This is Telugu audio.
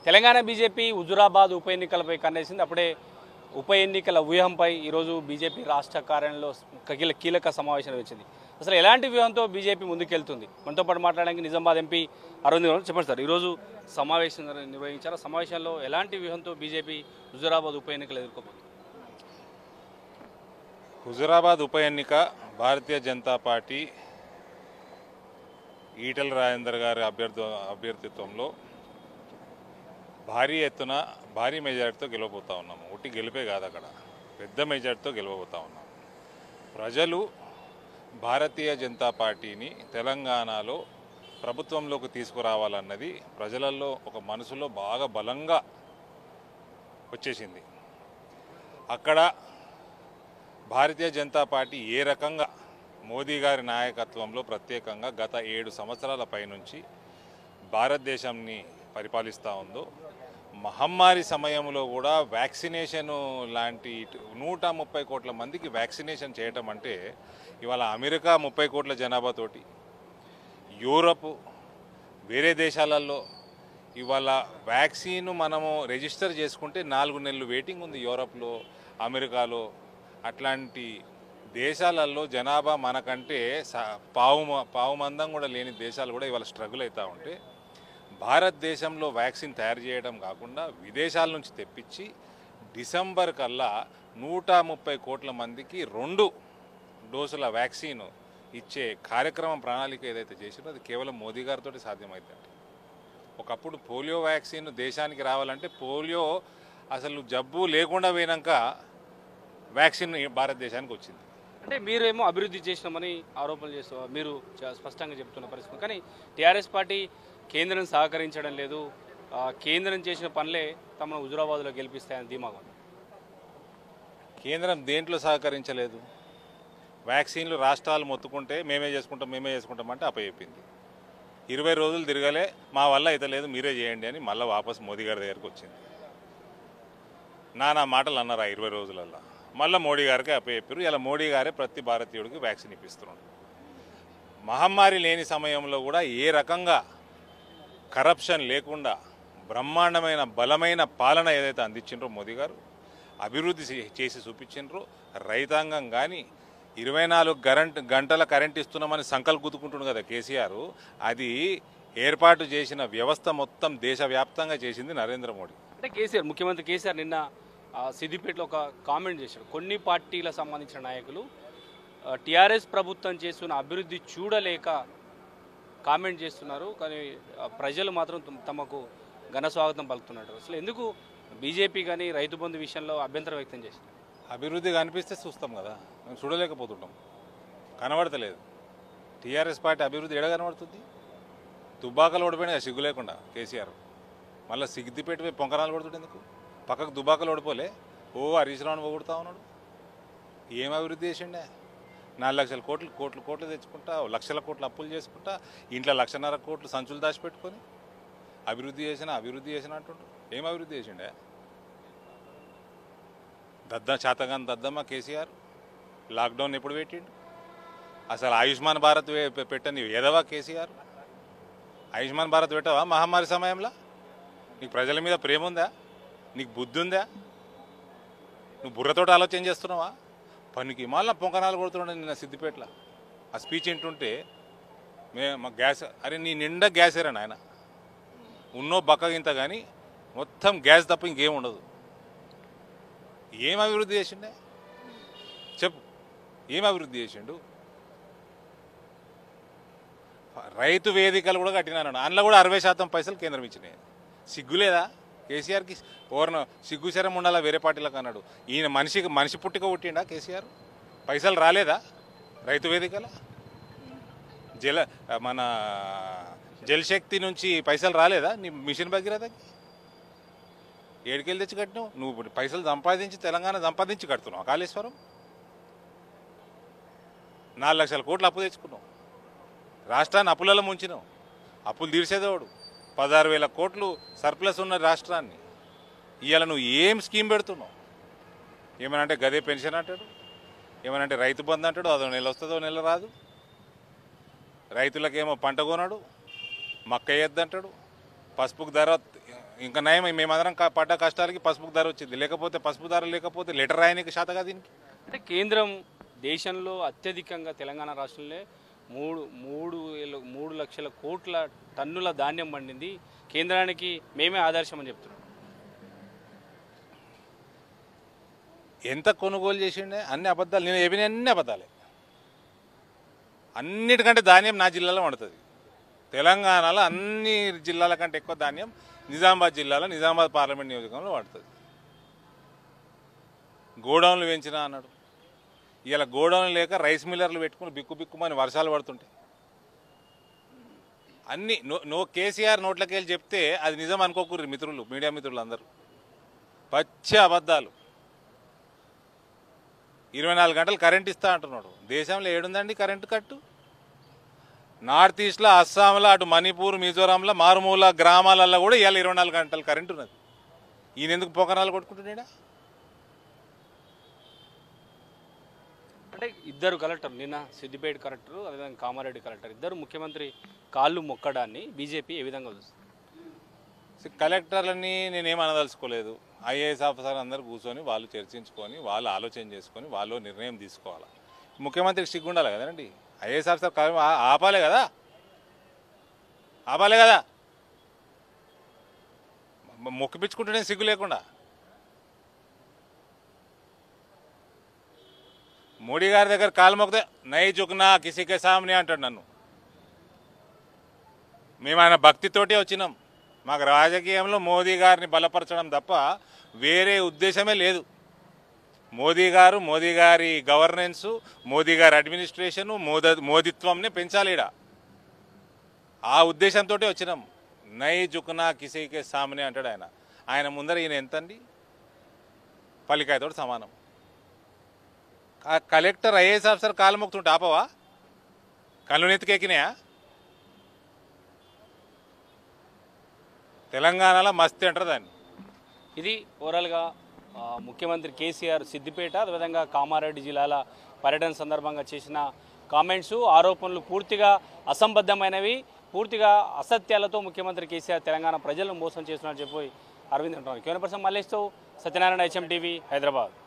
తెలంగాణ బీజేపీ హుజురాబాద్ ఉప ఎన్నికలపై కన్నేసింది అప్పుడే ఉప ఎన్నికల వ్యూహంపై ఈరోజు బీజేపీ రాష్ట్ర కార్యాలయంలో కీల- కీలక సమావేశం వచ్చింది అసలు ఎలాంటి వ్యూహంతో బీజేపీ ముందుకెళ్తుంది మనతో పాటు మాట్లాడడానికి నిజామాబాద్ ఎంపీ అరవింద్ గౌడ్ చెప్పండి సార్ ఈరోజు సమావేశం నిర్వహించారు ఆ సమావేశంలో ఎలాంటి వ్యూహంతో బీజేపీ హుజురాబాద్ ఉప ఎన్నికలు ఎదుర్కోబోతుంది హుజురాబాద్ ఉప ఎన్నిక భారతీయ జనతా పార్టీ ఈటల రాజేందర్ గారి అభ్యర్థి అభ్యర్థిత్వంలో భారీ ఎత్తున భారీ మెజారిటీతో గెలవబోతా ఉన్నాము ఒకటి గెలిపే కాదు అక్కడ పెద్ద మెజారిటీతో గెలవబోతా ఉన్నాము ప్రజలు భారతీయ జనతా పార్టీని తెలంగాణలో ప్రభుత్వంలోకి తీసుకురావాలన్నది ప్రజలలో ఒక మనసులో బాగా బలంగా వచ్చేసింది అక్కడ భారతీయ జనతా పార్టీ ఏ రకంగా మోదీ గారి నాయకత్వంలో ప్రత్యేకంగా గత ఏడు సంవత్సరాల పైనుంచి భారతదేశాన్ని పరిపాలిస్తూ ఉందో మహమ్మారి సమయంలో కూడా వ్యాక్సినేషన్ లాంటి ఇటు నూట ముప్పై కోట్ల మందికి వ్యాక్సినేషన్ చేయటం అంటే ఇవాళ అమెరికా ముప్పై కోట్ల జనాభాతోటి యూరప్ వేరే దేశాలలో ఇవాళ వ్యాక్సిన్ మనము రిజిస్టర్ చేసుకుంటే నాలుగు నెలలు వెయిటింగ్ ఉంది యూరప్లో అమెరికాలో అట్లాంటి దేశాలలో జనాభా మనకంటే స- పావు మ- పావు మందం కూడా లేని దేశాలు కూడా ఇవాళ స్ట్రగుల్ అవుతూ ఉంటే భారతదేశంలో వ్యాక్సిన్ తయారు చేయడం కాకుండా విదేశాల నుంచి తెప్పించి డిసెంబర్ కల్లా నూట ముప్పై కోట్ల మందికి రెండు డోసుల వ్యాక్సిన్ ఇచ్చే కార్యక్రమం ప్రణాళిక ఏదైతే చేసిందో అది కేవలం మోదీ గారితో సాధ్యమైందండి ఒకప్పుడు పోలియో వ్యాక్సిన్ దేశానికి రావాలంటే పోలియో అసలు జబ్బు లేకుండా పోయినాక వ్యాక్సిన్ భారతదేశానికి వచ్చింది అంటే మీరేమో అభివృద్ధి చేసినామని ఆరోపణలు చేస్తూ మీరు చాలా స్పష్టంగా చెప్తున్న పరిస్థితి కానీ టీఆర్ఎస్ పార్టీ కేంద్రం సహకరించడం లేదు ఆ, కేంద్రం చేసిన పనులే తమను హుజురాబాద్లో గెలిపిస్తాయని ధీమాగా ఉంది. కేంద్రం దేంట్లో సహకరించలేదు వ్యాక్సిన్లు రాష్ట్రాలు మొత్తుకుంటే మేమే చేసుకుంటాం మేమే చేసుకుంటాం అంటే అప్పచెప్పింది ఇరవై రోజులు తిరగలే మా వల్ల అయితే లేదు మీరే చేయండి అని మళ్ళీ వాపస్ మోదీ గారి దగ్గరికి వచ్చింది నానా మాటలు అన్నారు ఆ ఇరవై రోజులల్లో మళ్ళీ మోడీ గారికి అప్పచెప్పారు ఇలా మోడీ గారే ప్రతి భారతీయుడికి వ్యాక్సిన్ ఇప్పిస్తున్నాడు మహమ్మారి లేని సమయంలో కూడా ఏ రకంగా కరప్షన్ లేకుండా బ్రహ్మాండమైన బలమైన పాలన ఏదైతే అందించిండ్రో మోదీ గారు అభివృద్ధి చే- చేసి చూపించిండ్రో రైతాంగం కానీ ఇరవై నాలుగు కరెంట్ గంటల కరెంట్ ఇస్తున్నామని సంకల్ గుద్దుకుంటుండు కదా కేసీఆర్ అది ఏర్పాటు చేసిన వ్యవస్థ మొత్తం దేశవ్యాప్తంగా చేసింది నరేంద్ర మోడీ అంటే కేసీఆర్ ముఖ్యమంత్రి కేసీఆర్ నిన్న ఆ, సిద్దిపేటలో ఒక కామెంట్ చేశాడు కొన్ని పార్టీలకు సంబంధించిన నాయకులు టీఆర్ఎస్ ప్రభుత్వం చేస్తున్న అభివృద్ధి చూడలేక కామెంట్ చేస్తున్నారు కానీ ఆ, ప్రజలు మాత్రం తమ- తమకు ఘన స్వాగతం పలుకుతున్నారు అసలు ఎందుకు బీజేపీ కానీ రైతు బంధు విషయంలో అభ్యంతరం వ్యక్తం చేసింది అభివృద్ధి కనిపిస్తే చూస్తాం కదా మేము చూడలేకపోతుంటాం కనబడతలేదు టీఆర్ఎస్ పార్టీ అభివృద్ధి ఎడ కనబడుతుంది దుబ్బాకలు ఓడిపోయినా సిగ్గు లేకుండా కేసీఆర్ మళ్ళీ సిగ్గిపేట పోయి పొంకరాలు కొడుతుండే ఎందుకు పక్కకు దుబ్బాకలు ఓడిపోలే ఓ హరీష్ రావుని పొగుడుతా ఉన్నాడు ఏం అభివృద్ధి చేసిండే నాలుగు లక్షల కోట్లు కోట్లు కోట్లు తెచ్చుకుంటా లక్షల కోట్లు అప్పులు చేసుకుంటా ఇంట్లో లక్షన్నర కోట్లు సంచులు దాచిపెట్టుకొని అభివృద్ధి చేసిన అభివృద్ధి చేసిన అంటుండ్రు ఏం అభివృద్ధి చేసిండే దద్ద శాతగాన్ దద్దమ్మ కేసీఆర్ లాక్డౌన్ ఎప్పుడు పెట్టిండు అసలు ఆయుష్మాన్ భారత్ వే- పె- పెట్టని ఎదవా కేసీఆర్ ఆయుష్మాన్ భారత్ పెట్టవా మహమ్మారి సమయంలో నీకు ప్రజల మీద ప్రేమ ఉందా నీకు బుద్ధి ఉందా నువ్వు బుర్రతోటి ఆలోచన చేస్తున్నావా పనికి మళ్ళీ పొంకనాలు కొడుతున్నాడు నిన్న సిద్దిపేటలో ఆ స్పీచ్ వింటుంటే మే మా గ్యాస్ అరే నీ నిండా గ్యాసేరా నాయన ఉన్నో బక్కగింత కానీ మొత్తం గ్యాస్ తప్ప ఇంకేం ఉండదు ఏం అభివృద్ధి చేసిండే చెప్పు ఏం అభివృద్ధి చేసిండు రైతు వేదికలు కూడా కట్టినాడు అందులో కూడా అరవై శాతం పైసలు కేంద్రం ఇచ్చినాయి సిగ్గులేదా కేసీఆర్కి ఓర్న సిగ్గు శరం ఉండాలా వేరే పార్టీలకు అన్నాడు ఈయన మనిషికి మనిషి పుట్టిక పుట్టిండా కేసీఆర్ పైసలు రాలేదా రైతు వేదికల జల మన జలశక్తి నుంచి పైసలు రాలేదా నీ మిషన్ భగీరథకి ఏడుకెళ్ళి తెచ్చి కట్టినావు నువ్వు ఇప్పుడు పైసలు సంపాదించి తెలంగాణ సంపాదించి కడుతున్నావు కాళేశ్వరం నాలుగు లక్షల కోట్లు అప్పు తెచ్చుకున్నావు రాష్ట్రాన్ని అప్పులలో ముంచినావు అప్పులు తీర్చేదేవాడు పదహారు వేల కోట్లు సర్ప్లస్ ఉన్న రాష్ట్రాన్ని ఇవాళ నువ్వు ఏం స్కీమ్ పెడుతున్నావు ఏమనంటే గదే పెన్షన్ అంటాడు ఏమనంటే రైతు బంధు అంటాడు అదో నెల వస్తుందో నెల రాదు రైతులకేమో పంట కొనడు మక్క వేయద్దంటాడు పసుపుకు ధర ఇంకా నయం మేమందరం క- పడ్డ కష్టాలకి పసుపు ధర వచ్చింది లేకపోతే పసుపు ధర లేకపోతే లెటర్ రాయనికి శాతగా దీనికి అంటే కేంద్రం దేశంలో అత్యధికంగా తెలంగాణ రాష్ట్రంలో మూడు మూడు వేల మూడు లక్షల కోట్ల టన్నుల ధాన్యం పండింది కేంద్రానికి మేమే ఆదర్శం అని చెప్తున్నాం ఎంత కొనుగోలు చేసిండే అన్ని అబద్ధాలు నేను చెప్పిన అన్ని అబద్ధాలే అన్నిటికంటే ధాన్యం నా జిల్లాలో వండుతుంది తెలంగాణలో అన్ని జిల్లాల కంటే ఎక్కువ ధాన్యం నిజామాబాద్ జిల్లాలో నిజామాబాద్ పార్లమెంట్ నియోజకవర్గంలో వాడుతుంది గోడౌన్లు పెంచినా అన్నాడు ఇలా గోడౌన్లు లేక రైస్ మిల్లర్లు పెట్టుకుని బిక్కు బిక్కుమని వర్షాలు పడుతుంటాయి అన్ని నో నో కేసీఆర్ నోట్లకి వెళ్ళి చెప్తే అది నిజం అనుకోకూరి మిత్రులు మీడియా మిత్రులు అందరూ పచ్చి అబద్ధాలు ఇరవై నాలుగు గంటలు కరెంట్ ఇస్తా అంటున్నాడు దేశంలో ఏడుందండి కరెంటు కట్టు నార్త్ ఈస్ట్లో అస్సాంలో అటు మణిపూర్ మిజోరాంలో మారుమూల గ్రామాలలో కూడా ఇవాళ ఇరవై నాలుగు గంటలు కరెంట్ ఉన్నది ఈయన ఎందుకు పోకరాలు కొట్టుకుంటున్నాడా అంటే ఇద్దరు కలెక్టర్ నిన్న సిద్దిపేట కలెక్టర్ అదేవిధంగా కామారెడ్డి కలెక్టర్ ఇద్దరు ముఖ్యమంత్రి కాళ్ళు మొక్కడాన్ని బీజేపీ ఏ విధంగా చూస్తుంది కలెక్టర్లని నేనేం అనదలుచుకోలేదు ఐఏఎస్ ఆఫీసర్ అందరూ కూర్చొని వాళ్ళు చర్చించుకొని వాళ్ళు ఆలోచన చేసుకొని వాళ్ళు నిర్ణయం తీసుకోవాలి ముఖ్యమంత్రికి సిగ్గు ఉండాలి కదండి ఐఏఎస్ ఆఫీసర్ కాలం ఆ- ఆపాలే కదా ఆపాలే కదా మ- మొక్కిపించుకుంటేనే సిగ్గు లేకుండా మోడీ గారి దగ్గర కాలు మొక్కితే నై చుకునా కిసికే సామ్ని అంటాడు నన్ను మేము ఆయన భక్తితోటే వచ్చినాం మాకు రాజకీయంలో మోదీ గారిని బలపరచడం తప్ప వేరే ఉద్దేశమే లేదు మోదీ గారు మోదీ గారి గవర్నెన్సు మోదీ గారి అడ్మినిస్ట్రేషను మోద మోదిత్వంని పెంచాలి ఈడ ఆ ఉద్దేశంతో వచ్చినాం నై జుకునా కిసీకే సామని అంటాడు ఆయన ఆయన ముందర ఈయన ఎంతండి పల్లికాయతో సమానం ఆ కలెక్టర్ ఐఏఎస్ ఆఫీసర్ కాలు మొక్కుతుంటే ఆపవా కళ్ళు నెత్తికెక్కినాయా తెలంగాణలో మస్తీ అంటారు దాన్ని ఇది ఓవరాల్గా ఆ, ముఖ్యమంత్రి కేసీఆర్ సిద్దిపేట అదేవిధంగా కామారెడ్డి జిల్లాల పర్యటన సందర్భంగా చేసిన కామెంట్స్ ఆరోపణలు పూర్తిగా అసంబద్ధమైనవి పూర్తిగా అసత్యాలతో ముఖ్యమంత్రి కేసీఆర్ తెలంగాణ ప్రజలను మోసం చేస్తున్నట్టు చెప్పి అరవింద్ అంటున్నారు కేవలం పర్సన్ మల్లేష్తో సత్యనారాయణ హెచ్ఎం టీవీ హైదరాబాద్